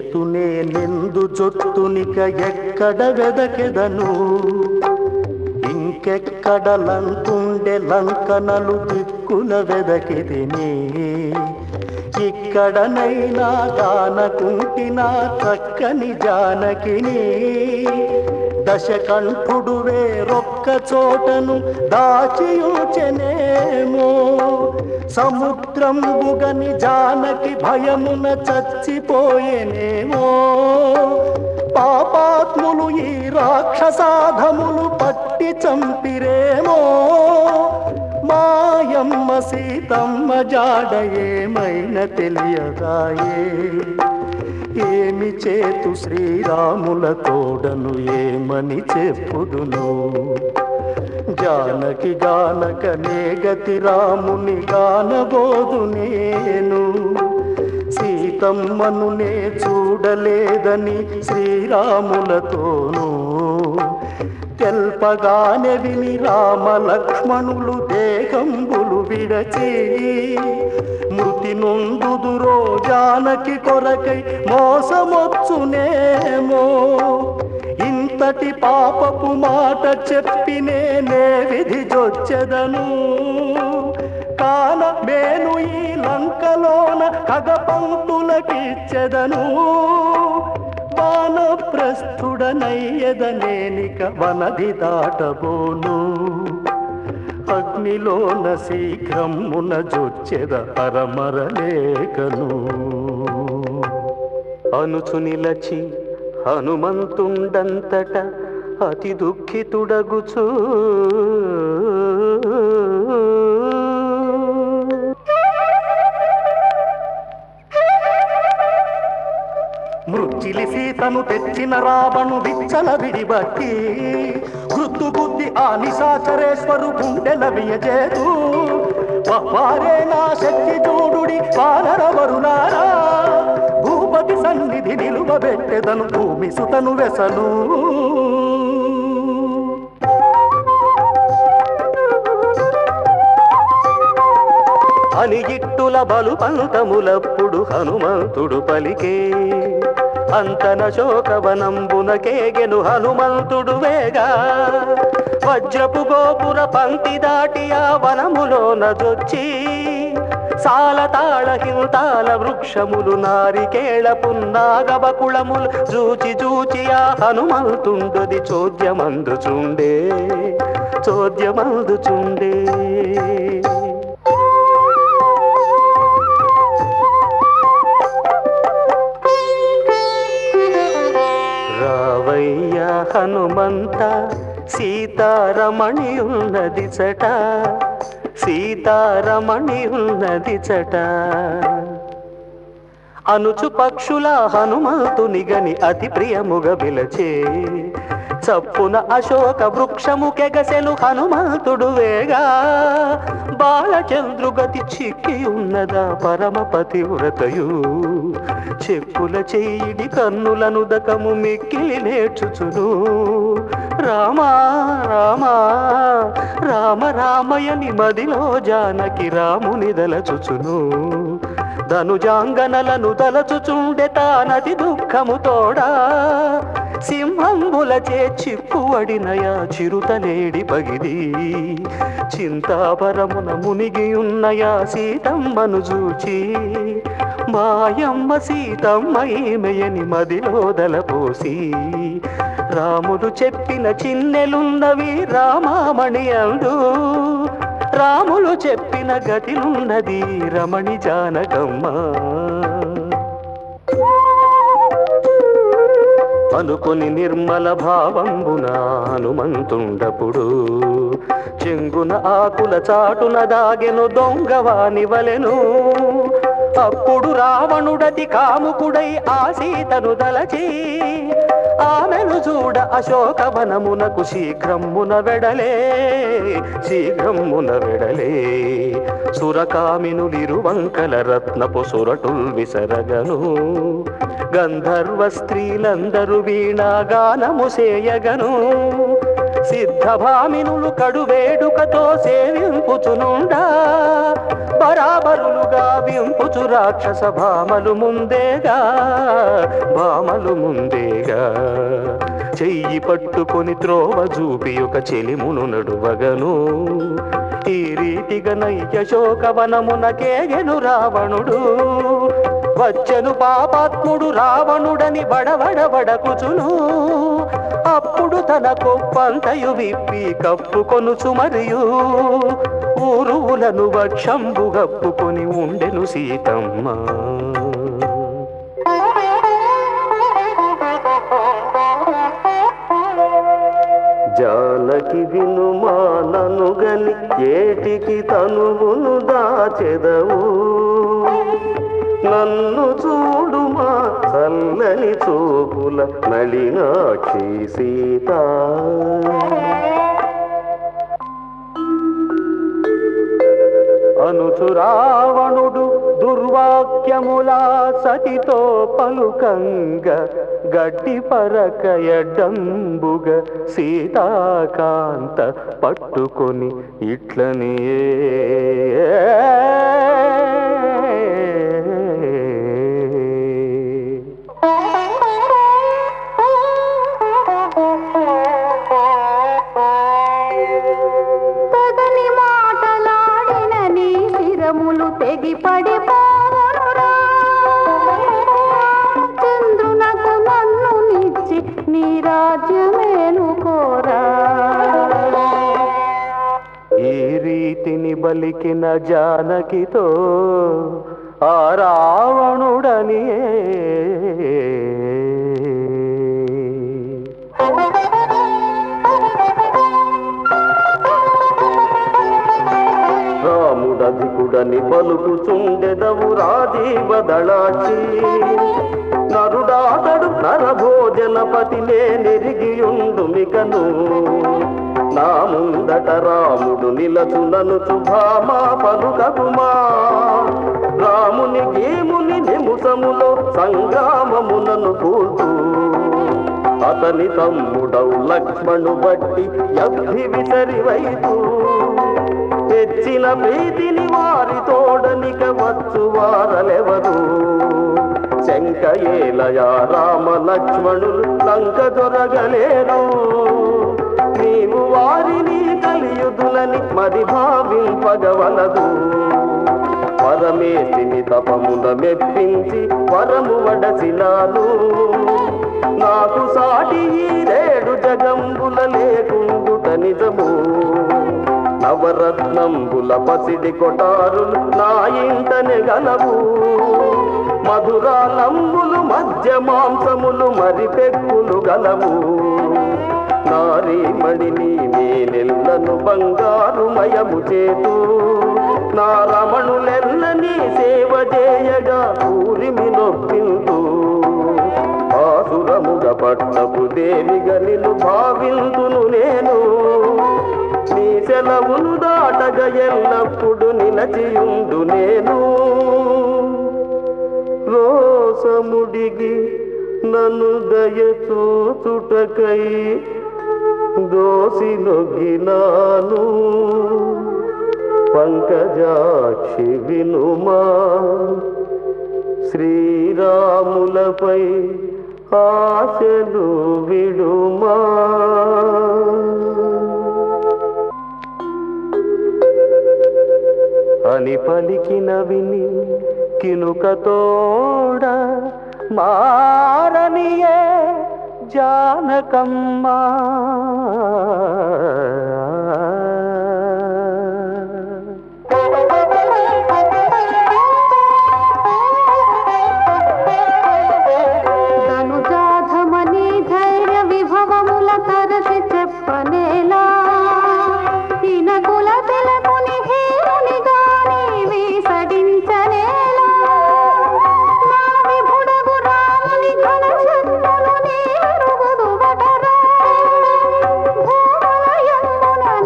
చేతునే నిందు జొత్తునిక ఎక్కడ వెదకెదను ఇంకెక్కడ లంకుండె లంకనలు దిక్కుల వెదకిదిని ఇక్కడనైనా గానకుంటినా చక్కని జానకిని దశకంఠుడు వేరొక్క చోటను దాచియుచెనేమో సముద్రం బుగని జానకి భయమున చచ్చిపోయేనేమో పాపాత్ములు ఈ రాక్షసాధములు పట్టి చంపిరేమో మాయమ్మ సీతమ్మ జాడ ఏమైన తెలియదాయే ఏమి చేతు శ్రీరాముల తోడను ఏమని చెప్పుదును జానకి గానక నేగతి రాముని గానబోదు నేను సీతమ్మను నే చూడలేదని శ్రీరాములతోనూ తెల్పగానే విని రామ లక్ష్మణులు దేహంబులు విడచి మృతి నొందుదురో జానకి కొరకై మోసమొచ్చునేమో ఇంతటి పాపపు మాట చెప్పి నేనే విధి జొచ్చెదను కాన మేను ఈ లంకలోన కగపంతులకిచ్చెదను వానప్రస్థుడనయ్యదనేనిక వనది దాటబోను అగ్నిలోన శీఘ్రమున జొచ్చెద అరమరలేకను అనుచు నిలచి హనుమంతుండంతట అతి దుఃఖితుడగుచూ మృత్యులి సీతను తెచ్చిన రావణు విచ్చల విడిబట్టి గుద్దు గుద్ది ఆ నిశాచరేశ్వరు గుండెల వియజేదు వారే నా శక్తి చూడుడి వానరవరులారా భూపతి సన్నిధి నిలువబెట్టెదను భూమి సుతను వెసలు అని ఇట్టుల బలు పంతములప్పుడు హనుమంతుడు పలికే అంతన శోకవనంబున కేగెను హనుమంతుడు వేగా వజ్రపు గోపుర పంక్తి దాటి ఆ వనములోన జొచ్చి సాలతాళ హింతాల వృక్షములు నారికేళ పున్నాగబకుళములు జూచి జూచి ఆ హనుమంతుండది చోద్యమందుచుండే చోద్యమందుచుండే రావయ్య హనుమంత సీతారమణి ఉన్నది చట సీతారమణి ఉన్నది చట అనుచు పక్షుల హనుమంతునిగని అతి ప్రియముగ విలచే చప్పున అశోక వృక్షము కెగసెను హనుమంతుడు వేగా బాలచంద్రుగతి చిక్కి ఉన్నదా పరమ పతివ్రతయు చెప్పుల చేయిడి కన్నులను దకము మిక్కిలి నేర్చుచును రామా రామా రామ రామయని మదిలో జానకి రాముని దలచుచును ధనుజాంగనలను తలచుచుండె తానది దుఃఖము తోడా సింహంబులచే చిక్కువడినయా చిరుతలేడి పగిది చింతాపరమున మునిగి ఉన్నయా సీతమ్మను చూచి మాయమ్మ సీతమ్మ ఈమెయని మదిలో దలపోసి రాముడు చెప్పిన చిన్నెలున్నవి రామామణి అందు రాములు చెప్పిన గతినున్నది రమణి జానకమ్మ అనుకొని నిర్మల భావంబున హనుమంతుండపుడు చెంగున ఆకుల చాటున దాగెను దొంగవాని వలెను అప్పుడు రావణుడతి కాముకుడై ఆ సీతను దలచి ఆమెను చూడ అశోకవనమునకు శీఘ్రమున వెడలే శీఘ్రమున వెడలే సురకామినులిరువంకల రత్నపు సురటుల్ విసరగను గంధర్వ స్త్రీలందరూ వీణాగానము సేయగను సిద్ధభామినులు కడు వేడుకతో సేవింపుచునుండా బరాబరులుగా వింపుచు రాక్షస భామలు ముందేగా భామలు ముందేగా చెయ్యి పట్టుకొని త్రోవ చూపి ఒక చెలిమును నడువగను ఈ రీతిగా నయ్య శోకవనమునకేగెను రావణుడు వచ్చెను పాపాత్ముడు రావణుడని బడబడబడకుచును అప్పుడు తన కొప్పంతయు విప్పి కప్పుకొనుచు మరియు ఊరువులను వక్షంబు గప్పుకొని ఉండెను సీతమ్మ జానకి వినుమా నను గని ఏటికి తనువును దాచెదవు నన్ను చూడుమా చల్లని చూపుల నళినాక్షి సీత అనుచు రావణుడు దుర్వాక్యములా సతితో పలుకంగ గడ్డి పరకయడంబుగ సీతాకాంత పట్టుకొని ఇట్లనే తగని మాటలాడిన నీ శిరములు తెగి పడిపోవునురా చంద్రునకు నన్ను నిచ్చి నీ రాజ్యమేను కోరా ఈ రీతిని బలికిన జానకితో ఆ రావణుడని రాముడధికుడని పలుకుచుండెదవు రాజీవ దళాచి నరుడాతడు నరభోజనపతినే నెరిగియుండు మికను నా ముందట రాముడు నిలచునను శుభామా పలుకకుమా రాముని గేముని నిముసములో సంగ్రామమునను కూర్చు అతని తమ్ముడవు లక్ష్మణు బట్టి అభి విసరివైతూ తెచ్చిన ప్రీతిని వారి తోడనిక వచ్చు వారలెవరు శంక ఏలయా రామ లక్ష్మణులు లంక దొరగలేరు నీవు వారిని కలియుదులని మరి భావింపగవలదు పరమేశిని తపమున మెప్పించి వరము వడసినాను నాకు సాటి ఈ రేడు జగంబుల లేకుండుట నిజము నవరత్నంబుల పసిడి కొటారులు నా ఇంటనే గలవు మధురాలంబులు మధ్య మాంసములు మరి పెక్కులు గలవు నారీమణిని నేనెల్లను బంగారు మయము చేతు నా రమణులెల్లని సేవ చేయగా ఊరిమి నొప్పింతు ఆసురముగ పట్టపు దేవిగా నిన్ను భావింతును నేను నీ సెలవును దాటగ ఎల్లప్పుడు నిలచియుండు నేను రోసముడిగి నన్ను దయ చూచుటకై దోసి నొగ్గినాను పంకజాక్షి వినుమా శ్రీరాములపై ఆశలు విడుమా అని పలికిన విని కినుకతోడ మారనియే జానకమ్మా ధనుజాధమని ధైర్య విభవముల తరచి చెప్పనేలా ఇనకుల తిలకుని హేరుని గాని వీసడించనేలా నా విభుడగు రాముని ఘన శక్తులు నీరుగుదు వటరా భూమలయందున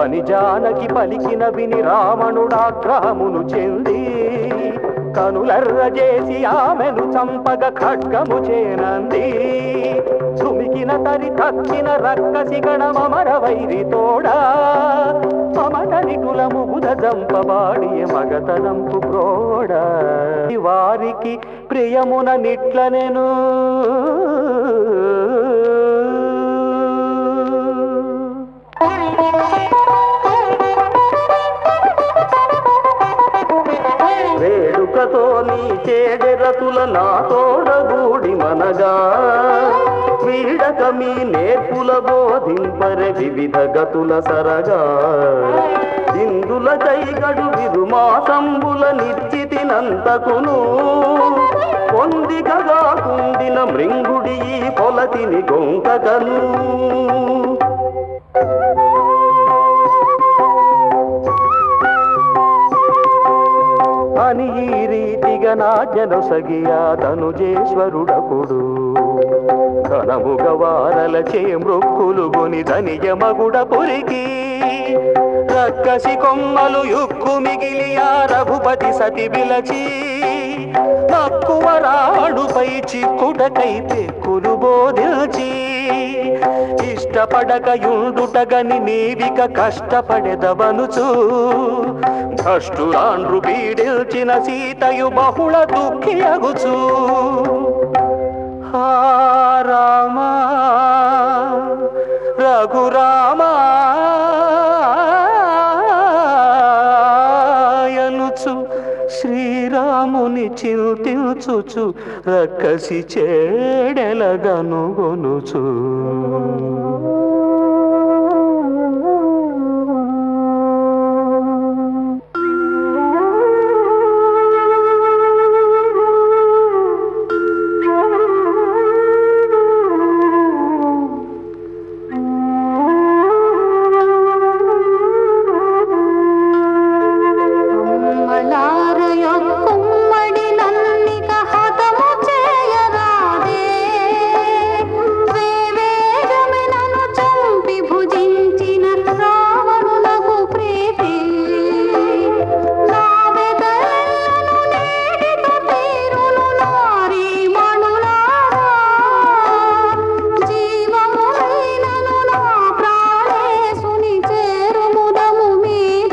అని జానకి పలికిన విని రావణుడాగ్రహమును చెంది కనులర్ర చేసి ఆమెను చంపగ ఖడ్గము చేనంది సుమికిన తరి తక్కిన రక్కసి గణమర వైరి తోడా మమతని కులము బుధ జంపబాడి మగతనంపు ప్రోడ వారికి ప్రియమున నిట్లనెను వేడుకతో నీ చేడెరతుల నా తోడగూడి మనగా వీడక మీ నేర్పుల బోధింపరె వివిధ గతుల సరగా ఇందుల కైగడు విరుమాసంబుల నిశ్చితినంతకును పొందికగా కుండిన మృంగుడి ఈ పొలతిని గొంకగను అని ఈ రీతిగా నా జనసగియా ధనుజేశ్వరుడకుడు ఘనముగ వారలచే మృక్కులు గొని ధనియమగుడ పురికి రక్కసి కొమ్మలు యుక్కు మిగిలి ఆ రఘుపతి సతి విలచి మక్కువ రాడుపై చిక్కుటకై పెక్కులు బోధిల్చి ఇష్టపడక యుండుటగని నీవిక కష్టపడెదవనుచు భ్రష్టురాండ్రు పీడిల్చిన సీతయు బహుళ దుఃఖియగుచు హా రామా రఘురామా యనుచు శ్రీరాముని చింతించుచు రక్కసి చేడెలగనుగొనుచు అమ్మలారయొక్కుమ్మడి నన్నిక హతము చేయరాదే వేవేగమే నన్ను చంపి భుజించిన రావణునకు ప్రీతి నా వెదలను నేడితో తీరును నారీ మణులారా జీవమునైనను నా ప్రాణేశుని చేరుముదము మీద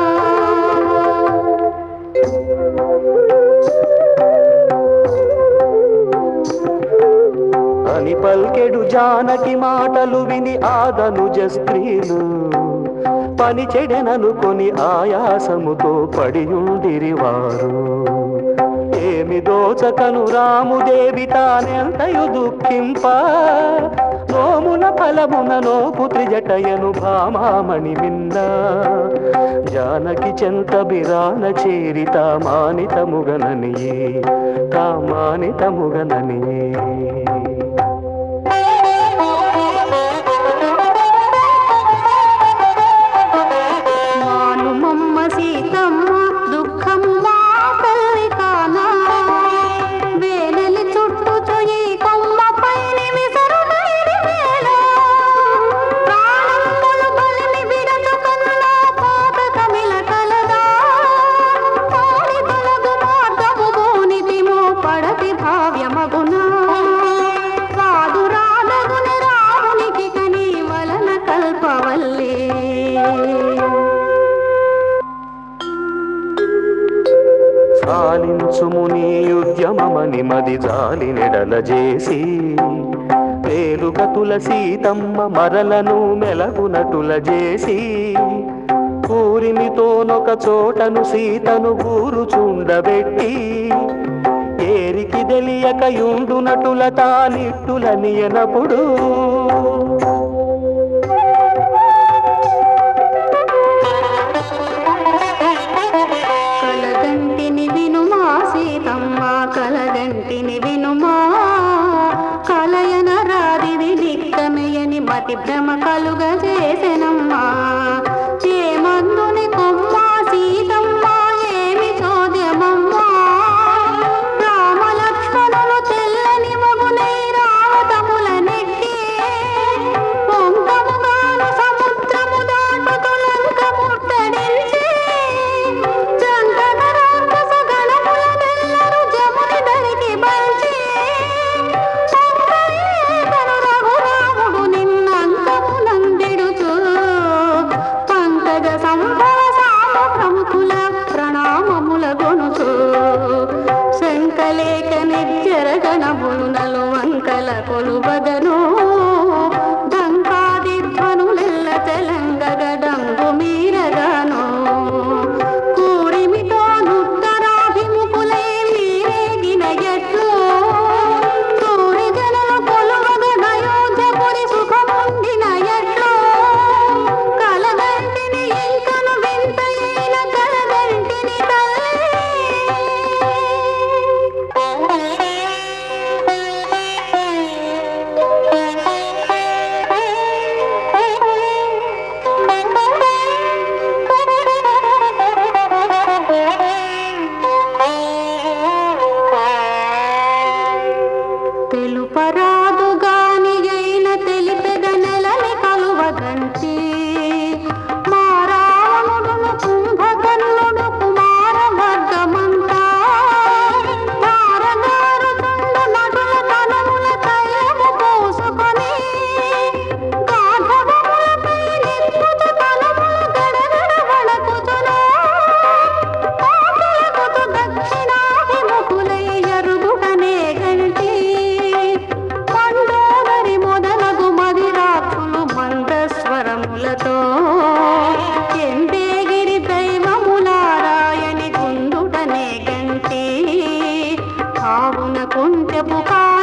అని పల్కెడు జానకి మాటలు విని ఆదనుజ స్త్రీలు పని చెడెననుకొని ఆయాసముతో పడియుండిరి వారు ఏమి దోచకను రాముదేవి తానెంతయు దుఃఖింప నోమున ఫలమున నోపు త్రిజటయను భామామణి విన్న జానకి చెంత బిరాన చేరి తామానితముగననియే తామానితముగననియే మాను మమ్మ సీతమ్మ దుఃఖము మా తల్లి కానా వేనెలి చుట్టూ చొయ్యి కొమ్మ పైన విసరునైడి వేళ ప్రాణములు బలిని విడచుకన్నా పాతకమిల కలదా పాడి తొలగు మార్గము భూనితిమో పడతి భావ్యమగునా రాదు రాదగుని రామునికి కని వలన కల్పవల్లే సాలించుము నీ ఉద్యమమని మది జాలి నెడల చేసి పేరుగతుల సీతమ్మ మరలను మెలగునటుల చేసి కూరిమితోనొక చోటను సీతను గూరుచుండబెట్టి ఏరికి తెలియక యుండునటుల తానిట్టుల నియనప్పుడు కలగంటిని వినుమా సీతమ్మ కలగంటిని వినుమా కలయన రాదిది దిక్కమేయని మతి భ్రమ కలుగ చేసెనమ్మా ఏ మందుని కొమ్మ సీతమ్మ ఏమి చోద్యమమ్మా రామ లక్ష్మణులు తెల్లని మగునై రావతముల నెట్టి పొంగముగాను సముద్రము దాటుతులను తల కొలువదను డంకాది ధ్వనులెల్ల తెలంగగడంగు మీరగాను కూరిమితో నుత్తరాభిముఖులై మీరేగిన ఎట్లు సూరి జనుల కొలువగ నయోధ్యపురి సుఖముండిన ఎట్లు కలగంటిని ఇంకను వింతయైన కలగంటిని తెలుపరాదు గాని అయిన తెలిపెద నెలని కలువగంటి మారావణుడును కుంభకర్ణుడు కుమార వర్గమంతా తారగారుతుండు నటుల తనముల తైలము పోసుకొని గాధవములపై నిప్పుచు తలములు గడగడ వణకుచును పాపులకుతు దక్షిణాభిముఖులై ఎరుగుటనే గంటి మండోదరి మొదలగు మదిరాక్షులు మందస్వరములతో ఎందేగిరి దైవములారాయని కుందుటనే గంటి కావున కుంటెపు కా